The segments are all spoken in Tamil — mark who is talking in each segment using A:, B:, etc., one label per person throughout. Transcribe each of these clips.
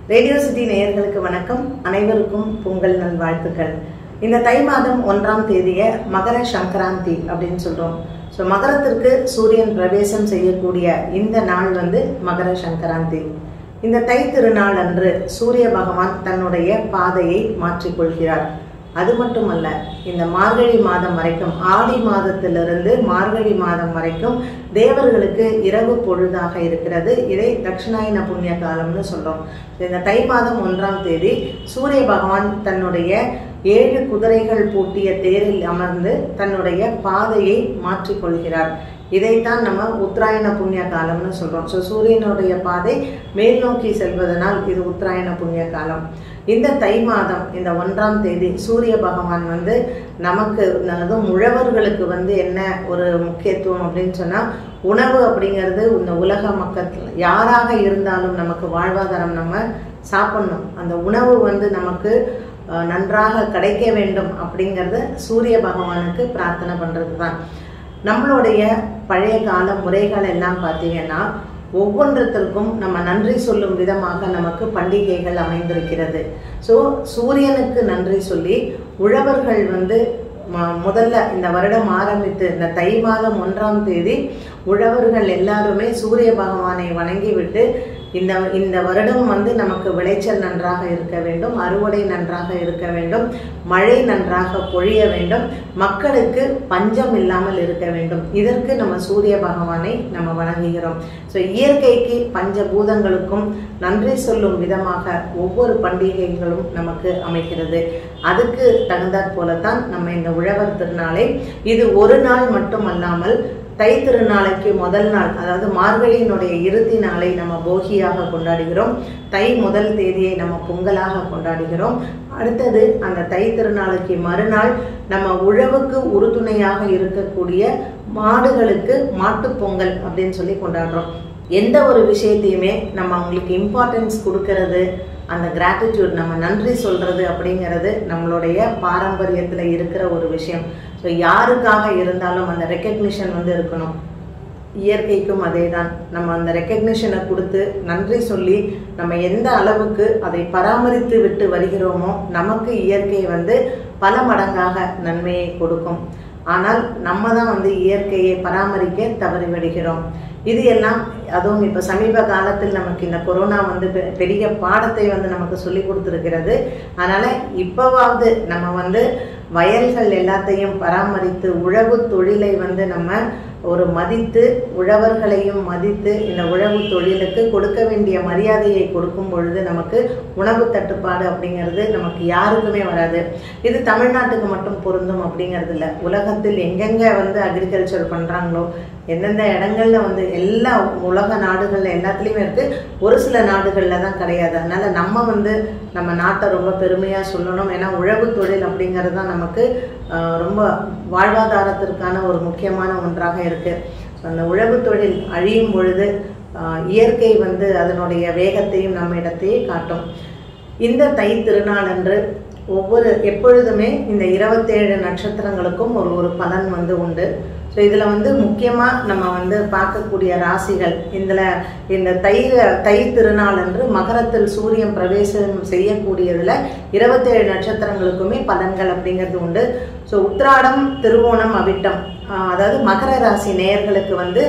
A: ரேடியோ சிட்டி நேயர்களுக்கு வணக்கம் அனைவருக்கும் பொங்கல் நல்வாழ்த்துக்கள் இந்த தை மாதம் ஒன்றாம் தேதிய மகர சங்கராந்தி அப்படின்னு சொல்றோம் ஸோ மகரத்திற்கு சூரியன் பிரவேசம் செய்யக்கூடிய இந்த நாள் வந்து மகர சங்கராந்தி இந்த தை திருநாள் அன்று சூரிய பகவான் தன்னுடைய பாதையை மாற்றிக்கொள்கிறார் அது மட்டுமல்ல இந்த மார்கழி மாதம் வரைக்கும் ஆடி மாதத்திலிருந்து மார்கழி மாதம் வரைக்கும் தேவர்களுக்கு இரவு பொழுதாக இருக்கிறது இதை தட்சிணாயன புண்ணிய காலம்னு சொல்றோம் இந்த தை மாதம் ஒன்றாம் தேதி சூரிய பகவான் தன்னுடைய ஏழு குதிரைகள் பூட்டிய தேரில் அமர்ந்து தன்னுடைய பாதையை மாற்றிக்கொள்கிறார் இதைத்தான் நம்ம உத்தராயண புண்ணிய காலம்னு சொல்றோம் ஸோ சூரியனுடைய பாதை மேல் நோக்கி செல்வதனால் இது உத்தராயண புண்ணிய காலம் இந்த தை மாதம் இந்த ஒன்றாம் தேதி சூரிய பகவான் வந்து நமக்கு அதுவும் உழவர்களுக்கு வந்து என்ன ஒரு முக்கியத்துவம் அப்படின்னு சொன்னால் உணவு அப்படிங்கிறது இந்த உலக மக்கள் யாராக இருந்தாலும் நமக்கு வாழ்வாதாரம் நம்ம சாப்பிடணும் அந்த உணவு வந்து நமக்கு நன்றாக கிடைக்க வேண்டும் அப்படிங்கிறத சூரிய பகவானுக்கு பிரார்த்தனை பண்ணுறது தான் நம்மளுடைய பழைய கால முறைகள் எல்லாம் பார்த்தீங்கன்னா ஒவ்வொன்றத்திற்கும் நம்ம நன்றி சொல்லும் விதமாக நமக்கு பண்டிகைகள் அமைந்திருக்கிறது ஸோ சூரியனுக்கு நன்றி சொல்லி உழவர்கள் வந்து முதல்ல இந்த வருடம் ஆரம்பித்து இந்த தை மாதம் ஒன்றாம் தேதி உழவர்கள் எல்லாருமே சூரிய பகவானை வணங்கிவிட்டு இந்த இந்த வருடம் வந்து நமக்கு விளைச்சல் நன்றாக இருக்க வேண்டும் அறுவடை நன்றாக இருக்க வேண்டும் மழை நன்றாக பொழிய வேண்டும் மக்களுக்கு பஞ்சம் இல்லாமல் இருக்க வேண்டும் இதற்கு நம்ம சூரிய பகவானை நம்ம வணங்குகிறோம் ஸோ இயற்கைக்கு பஞ்சபூதங்களுக்கும் நன்றி சொல்லும் விதமாக ஒவ்வொரு பண்டிகைகளும் நமக்கு அமைகிறது அதுக்கு தகுந்தாற் போலத்தான் நம்ம இந்த உழவர் திருநாளை இது ஒரு நாள் மட்டும் அல்லாமல் தை திருநாளைக்கு முதல் நாள் அதாவது மார்கழியினுடைய இறுதி நாளை நம்ம போகியாக கொண்டாடுகிறோம் தை முதல் தேதியை நம்ம பொங்கலாக கொண்டாடுகிறோம் அடுத்தது அந்த தை திருநாளைக்கு மறுநாள் நம்ம உழவுக்கு உறுதுணையாக இருக்கக்கூடிய மாடுகளுக்கு மாட்டுப் பொங்கல் அப்படின்னு சொல்லி கொண்டாடுறோம் எந்த ஒரு விஷயத்தையுமே நம்ம அவங்களுக்கு இம்பார்ட்டன்ஸ் கொடுக்கறது அந்த கிராட்டிடியூட் நம்ம நன்றி சொல்றது அப்படிங்கிறது நம்மளுடைய பாரம்பரியத்தில் இருக்கிற ஒரு விஷயம் ஸோ யாருக்காக இருந்தாலும் அந்த ரெக்கக்னிஷன் வந்து இருக்கணும் இயற்கைக்கும் அதே தான் நம்ம அந்த ரெக்கக்னிஷனை கொடுத்து நன்றி சொல்லி நம்ம எந்த அளவுக்கு அதை பராமரித்து விட்டு வருகிறோமோ நமக்கு இயற்கை வந்து பல மடங்காக நன்மையை கொடுக்கும் ஆனால் நம்ம தான் வந்து இயற்கையை பராமரிக்க தவறிவிடுகிறோம் இது எல்லாம் அதுவும் இப்போ சமீப காலத்தில் நமக்கு இந்த கொரோனா வந்து பெரிய பாடத்தை வந்து நமக்கு சொல்லி கொடுத்துருக்கிறது அதனால் இப்போவாவது நம்ம வந்து வயல்கள் எல்லாத்தையும் பராமரித்து உழவு தொழிலை வந்து நம்ம ஒரு மதித்து உழவர்களையும் மதித்து இந்த உழவு தொழிலுக்கு கொடுக்க வேண்டிய மரியாதையை கொடுக்கும் பொழுது நமக்கு உணவு தட்டுப்பாடு அப்படிங்கிறது நமக்கு யாருக்குமே வராது இது தமிழ்நாட்டுக்கு மட்டும் பொருந்தும் அப்படிங்கிறது இல்லை உலகத்தில் எங்கெங்கே வந்து அக்ரிகல்ச்சர் பண்ணுறாங்களோ எந்தெந்த இடங்கள்ல வந்து எல்லா உலக நாடுகள்ல எல்லாத்துலேயுமே இருக்கு ஒரு சில நாடுகளில் தான் கிடையாது அதனால நம்ம வந்து நம்ம நாட்டை ரொம்ப பெருமையாக சொல்லணும் ஏன்னா உழவு தொழில் அப்படிங்கிறது தான் நமக்கு ரொம்ப வாழ்வாதாரத்திற்கான ஒரு முக்கியமான ஒன்றாக இருக்கு அந்த உழவு தொழில் அழியும் பொழுது இயற்கை வந்து அதனுடைய வேகத்தையும் நம்ம இடத்தையே காட்டும் இந்த தை திருநாள் அன்று ஒவ்வொரு எப்பொழுதுமே இந்த இருபத்தேழு நட்சத்திரங்களுக்கும் ஒரு ஒரு பலன் வந்து உண்டு ஸோ இதில் வந்து முக்கியமாக நம்ம வந்து பார்க்கக்கூடிய ராசிகள் இதில் இந்த தை தை திருநாள் அன்று மகரத்தில் சூரியன் பிரவேசம் செய்யக்கூடியதில் இருபத்தேழு நட்சத்திரங்களுக்குமே பலன்கள் அப்படிங்கிறது உண்டு ஸோ உத்ராடம் திருவோணம் அவிட்டம் அதாவது மகர ராசி நேயர்களுக்கு வந்து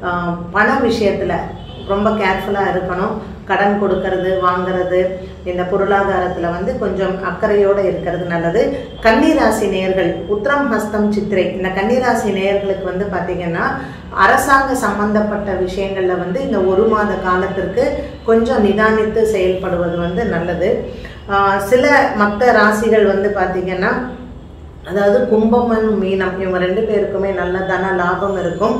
A: பண விஷயத்தில் ரொம்ப கேர்ஃபுல்லாக இருக்கணும் கடன் கொடுக்கறது வாங்கிறது இந்த பொருளாதாரத்தில் வந்து கொஞ்சம் அக்கறையோடு இருக்கிறது நல்லது கன்னிராசி நேயர்கள் உத்திரம் ஹஸ்தம் சித்திரை இந்த கன்னிராசி நேயர்களுக்கு வந்து பார்த்திங்கன்னா அரசாங்க சம்பந்தப்பட்ட விஷயங்களில் வந்து இந்த ஒரு மாத காலத்திற்கு கொஞ்சம் நிதானித்து செயல்படுவது வந்து நல்லது சில மற்ற ராசிகள் வந்து பார்த்திங்கன்னா அதாவது கும்பமன் மீனம் இவங்க ரெண்டு பேருக்குமே நல்ல தன லாபம் இருக்கும்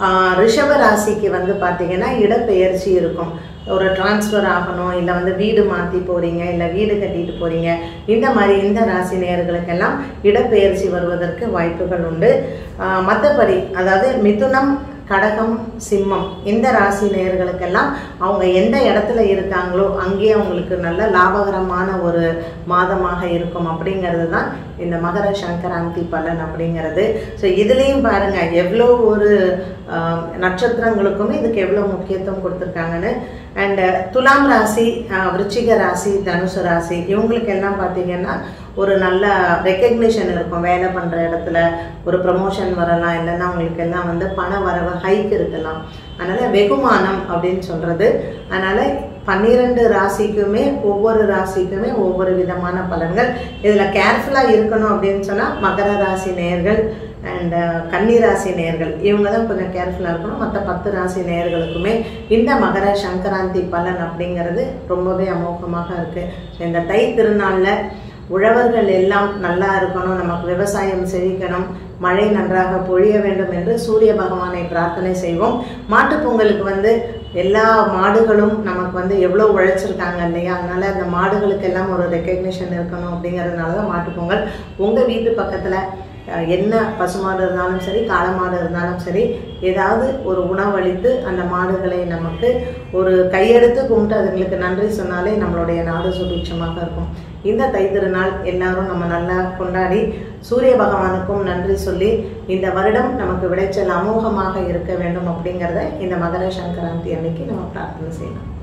A: ரிஷப ராசிக்கு வந்து பார்த்தீங்கன்னா இடப்பெயர்ச்சி இருக்கும் ஒரு டிரான்ஸ்ஃபர் ஆகணும் இல்லை வந்து வீடு மாற்றி போகிறீங்க இல்லை வீடு கட்டிட்டு போகிறீங்க இந்த மாதிரி இந்த ராசி நேர்களுக்கெல்லாம் இடப்பெயர்ச்சி வருவதற்கு வாய்ப்புகள் உண்டு மற்றபடி அதாவது மிதுனம் கடகம் சிம்மம் இந்த ராசி நேயர்களுக்கெல்லாம் அவங்க எந்த இடத்துல இருக்காங்களோ அங்கேயே அவங்களுக்கு நல்ல லாபகரமான ஒரு மாதமாக இருக்கும் அப்படிங்கிறது தான் இந்த மகர சங்கராந்தி பலன் அப்படிங்கிறது ஸோ இதுலேயும் பாருங்க எவ்வளோ ஒரு ஆஹ், நட்சத்திரங்களுக்குமே இதுக்கு எவ்வளோ முக்கியத்துவம் கொடுத்துருக்காங்கன்னு அண்ட் துலாம் ராசி அஹ், விருச்சிக ராசி தனுசு ராசி இவங்களுக்கு எல்லாம் பார்த்தீங்கன்னா ஒரு நல்ல ரெக்கக்னிஷன் இருக்கும் வேலை பண்ணுற இடத்துல ஒரு ப்ரமோஷன் வரலாம் இல்லைன்னா அவங்களுக்கு எல்லாம் வந்து பண வரவு ஹைக் இருக்கலாம் அதனால் வெகுமானம் அப்படின்னு சொல்கிறது அதனால் பன்னிரெண்டு ராசிக்குமே ஒவ்வொரு ராசிக்குமே ஒவ்வொரு விதமான பலன்கள் இதில் கேர்ஃபுல்லாக இருக்கணும் அப்படின்னு சொன்னால் மகர ராசி நேயர்கள் அண்ட் கன்னி ராசி நேயர்கள் இவங்க தான் கொஞ்சம் கேர்ஃபுல்லாக இருக்கணும் மற்ற பத்து ராசி நேயர்களுக்குமே இந்த மகர சங்கராந்தி பலன் அப்படிங்கிறது ரொம்பவே அமோகமாக இருக்குது இந்த தை திருநாளில் உழவர்கள் எல்லாம் நல்லா இருக்கணும் நமக்கு விவசாயம் செழிக்கணும் மழை நன்றாக பொழிய வேண்டும் என்று சூரிய பகவானை பிரார்த்தனை செய்வோம் மாட்டுப் பொங்கலுக்கு வந்து எல்லா மாடுகளும் நமக்கு வந்து எவ்வளோ உழைச்சிருக்காங்க இல்லையா அதனால அந்த மாடுகளுக்கெல்லாம் ஒரு ரெக்கக்னிஷன் இருக்கணும் அப்படிங்கிறதுனால தான் மாட்டுப் பொங்கல் உங்கள் வீட்டு பக்கத்தில் அஹ், என்ன பசுமாடு இருந்தாலும் சரி காளமாடு இருந்தாலும் சரி ஏதாவது ஒரு உணவளித்து அந்த மாடுகளை நமக்கு ஒரு கையெடுத்து கும்பிட்டு அதுங்களுக்கு நன்றி சொன்னாலே நம்மளுடைய நாடு சுபிட்சமாக இருக்கும் இந்த தை திருநாள் எல்லாரும் நம்ம நல்லா கொண்டாடி சூரிய பகவானுக்கும் நன்றி சொல்லி இந்த வருடம் நமக்கு விளைச்சல் அமோகமாக இருக்க வேண்டும் அப்படிங்கிறத இந்த மகர சங்கராந்தி அன்னைக்கு நம்ம பிரார்த்தனை செய்யலாம்